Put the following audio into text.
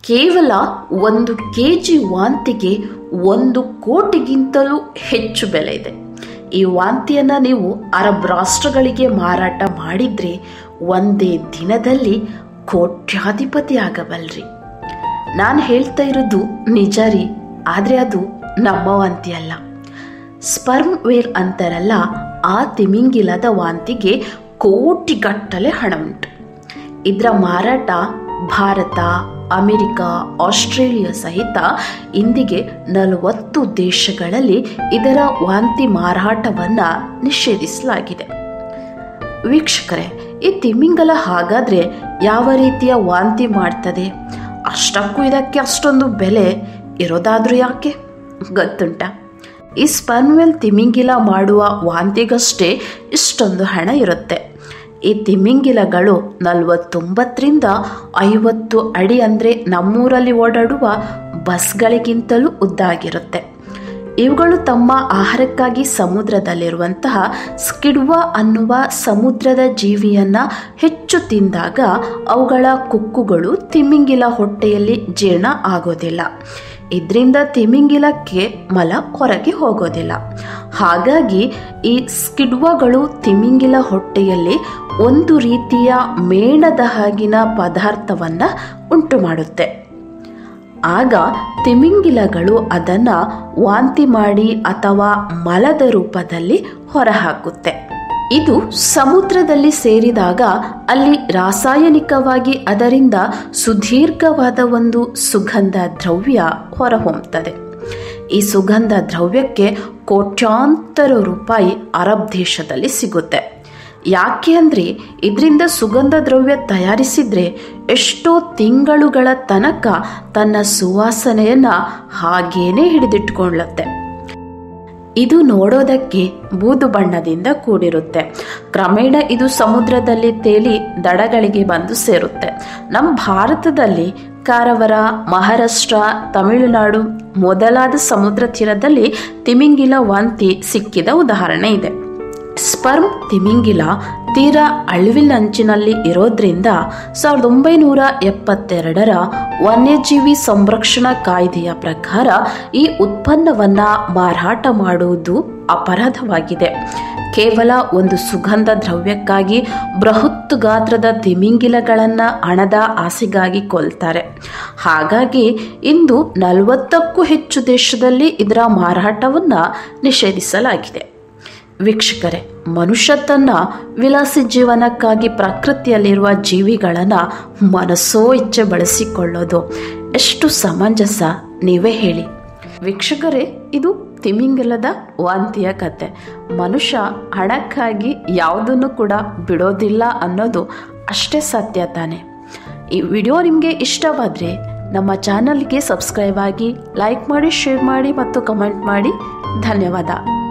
ಕೇವಲ ಒಂದು K G ವಾಂತಿಗೆ ಒಂದು ಕೋಟಿಗಿಂತಲೂ ಹೆಚ್ಚು ಬೆಲೆ ಇದೆ ಈ ವಾಂತಿಯನ್ನು ನೀವು ಅರಬ್ ರಾಷ್ಟ್ರಗಳಿಗೆ ಮಾರಾಟ ಮಾಡಿದರೆ ಒಂದೇ ದಿನದಲ್ಲಿ ಕೋಟ್ಯಾಧಿಪತಿ ಆಗಬಲ್ರಿ ನಾನು ಹೇಳ್ತಾ ಇರೋದು ನಿಜ ರೀ ಆದರೆ ಅದು ನಮ್ಮ ವಾಂತಿ ಅಲ್ಲ ಸ್ಪರ್ಮ್ ವೇಲ್ ಅಂತಾರಲ್ಲ ಆ ತಿಮಿಂಗಿಲದ ವಾಂತಿಗೆ ಕೋಟಿಗಟ್ಟಲೆ ಹಣ ಉಂಟು ಇದರ ಮಾರಾಟ ಭಾರತ ಅಮೆರಿಕ ಆಸ್ಟ್ರೇಲಿಯಾ ಸಹಿತ ಇಂದಿಗೆ ನಲವತ್ತು ದೇಶಗಳಲ್ಲಿ ಇದರ ವಾಂತಿ ಮಾರಾಟವನ್ನು ನಿಷೇಧಿಸಲಾಗಿದೆ ವೀಕ್ಷಕರೇ ಈ ತಿಮಿಂಗಲ ಹಾಗಾದರೆ ಯಾವ ರೀತಿಯ ವಾಂತಿ ಮಾಡ್ತದೆ ಅಷ್ಟಕ್ಕೂ ಇದಕ್ಕೆ ಅಷ್ಟೊಂದು ಬೆಲೆ ಇರೋದಾದ್ರೂ ಯಾಕೆ ಗೊತ್ತುಂಟ ಈ ಸ್ಪರ್ಮ್ವೆಲ್ ತಿಮಿಂಗಿಲ ಮಾಡುವ ವಾಂತಿಗಷ್ಟೇ ಇಷ್ಟೊಂದು ಹಣ ಇರುತ್ತೆ ಈ ತಿಮಿಂಗಿಲಗಳು ನಲವತ್ತೊಂಬತ್ತರಿಂದ ಐವತ್ತು ಅಡಿ ಅಂದರೆ ನಮ್ಮೂರಲ್ಲಿ ಓಡಾಡುವ ಬಸ್ಗಳಿಗಿಂತಲೂ ಉದ್ದಾಗಿರುತ್ತೆ ಇವುಗಳು ತಮ್ಮ ಆಹಾರಕ್ಕಾಗಿ ಸಮುದ್ರದಲ್ಲಿರುವಂತಹ ಸ್ಕಿಡ್ವಾ ಅನ್ನುವ ಸಮುದ್ರದ ಜೀವಿಯನ್ನ ಹೆಚ್ಚು ತಿಂದಾಗ ಅವುಗಳ ಕುಕ್ಕುಗಳು ತಿಮಿಂಗಿಲ ಹೊಟ್ಟೆಯಲ್ಲಿ ಜೀರ್ಣ ಆಗೋದಿಲ್ಲ ಇದರಿಂದ ತಿಮಿಂಗಿಲಕ್ಕೆ ಮಲ ಹೊರಗೆ ಹೋಗೋದಿಲ್ಲ ಹಾಗಾಗಿ ಈ ಸ್ಕಿಡ್ವಾಗಳು ತಿಮಿಂಗಿಲ ಹೊಟ್ಟೆಯಲ್ಲಿ ಒಂದು ರೀತಿಯ ಮೇಣದ ಹಾಗಿನ ಪದಾರ್ಥವನ್ನು ಉಂಟು ಮಾಡುತ್ತೆ ಆಗ ತಿಮಿಂಗಿಲಗಳು ಅದನ್ನು ವಾಂತಿ ಮಾಡಿ ಅಥವಾ ಮಲದ ರೂಪದಲ್ಲಿ ಹೊರಹಾಕುತ್ತೆ ಇದು ಸಮುದ್ರದಲ್ಲಿ ಸೇರಿದಾಗ ಅಲ್ಲಿ ರಾಸಾಯನಿಕವಾಗಿ ಅದರಿಂದ ಸುದೀರ್ಘವಾದ ಒಂದು ಸುಗಂಧ ದ್ರವ್ಯ ಹೊರಹೊಮ್ಮುತ್ತದೆ ಈ ಸುಗಂಧ ದ್ರವ್ಯಕ್ಕೆ ಕೋಟ್ಯಾಂತರ ರೂಪಾಯಿ ಅರಬ್ ದೇಶದಲ್ಲಿ ಸಿಗುತ್ತೆ ಯಾಕೆ ಅಂದರೆ ಇದರಿಂದ ಸುಗಂಧ ದ್ರವ್ಯ ತಯಾರಿಸಿದ್ರೆ ಎಷ್ಟೋ ತಿಂಗಳುಗಳ ತನಕ ತನ್ನ ಸುವಾಸನೆಯನ್ನು ಹಾಗೇನೆ ಹಿಡಿದಿಟ್ಕೊಳ್ಳುತ್ತೆ ಇದು ನೋಡೋದಕ್ಕೆ ಬೂದು ಬಣ್ಣದಿಂದ ಕೂಡಿರುತ್ತೆ ಕ್ರಮೇಣ ಇದು ಸಮುದ್ರದಲ್ಲಿ ತೇಲಿ ದಡಗಳಿಗೆ ಬಂದು ಸೇರುತ್ತೆ ನಮ್ಮ ಭಾರತದಲ್ಲಿ ಕಾರವಾರ ಮಹಾರಾಷ್ಟ್ರ ತಮಿಳುನಾಡು ಮೊದಲಾದ ಸಮುದ್ರ ತೀರದಲ್ಲಿ ತಿಮಿಂಗಿಲ ವಾಂತಿ ಸಿಕ್ಕಿದ ಉದಾಹರಣೆ ಇದೆ ಸ್ಪರ್ಮ್ ತಿಮಿಂಗಿಲ ತೀರಾ ಅಳಿವಿನಂಚಿನಲ್ಲಿ ಇರೋದ್ರಿಂದ ಸಾವಿರದ ಒಂಬೈನೂರ ಎಪ್ಪತ್ತೆರಡರ ವನ್ಯಜೀವಿ ಸಂರಕ್ಷಣಾ ಕಾಯ್ದೆಯ ಪ್ರಕಾರ ಈ ಉತ್ಪನ್ನವನ್ನ ಮಾರಾಟ ಮಾಡುವುದು ಅಪರಾಧವಾಗಿದೆ ಕೇವಲ ಒಂದು ಸುಗಂಧ ದ್ರವ್ಯಕ್ಕಾಗಿ ಬೃಹತ್ ಗಾತ್ರದ ತಿಮಿಂಗಿಲಗಳನ್ನು ಹಣದ ಆಸೆಗಾಗಿ ಕೊಲ್ತಾರೆ ಹಾಗಾಗಿ ಇಂದು ನಲವತ್ತಕ್ಕೂ ಹೆಚ್ಚು ದೇಶದಲ್ಲಿ ಇದರ ಮಾರಾಟವನ್ನು ನಿಷೇಧಿಸಲಾಗಿದೆ ವೀಕ್ಷಕರೇ ಮನುಷ್ಯ ತನ್ನ ವಿಲಾಸಿ ಜೀವನಕ್ಕಾಗಿ ಪ್ರಕೃತಿಯಲ್ಲಿರುವ ಜೀವಿಗಳನ್ನು ಮನಸ್ಸೋ ಇಚ್ಛೆ ಬಳಸಿಕೊಳ್ಳೋದು ಎಷ್ಟು ಸಮಂಜಸ ನೀವೇ ಹೇಳಿ ವೀಕ್ಷಕರೇ ಇದು ತಿಮಿಂಗಿಲದ ವಾಂತಿಯ ಕತೆ ಮನುಷ್ಯ ಹಣಕ್ಕಾಗಿ ಯಾವುದನ್ನು ಕೂಡ ಬಿಡೋದಿಲ್ಲ ಅನ್ನೋದು ಅಷ್ಟೇ ಸತ್ಯ ತಾನೆ ಈ ವಿಡಿಯೋ ನಿಮಗೆ ಇಷ್ಟವಾದರೆ ನಮ್ಮ ಚಾನಲ್ಗೆ ಸಬ್ಸ್ಕ್ರೈಬ್ ಆಗಿ ಲೈಕ್ ಮಾಡಿ ಶೇರ್ ಮಾಡಿ ಮತ್ತು ಕಮೆಂಟ್ ಮಾಡಿ ಧನ್ಯವಾದ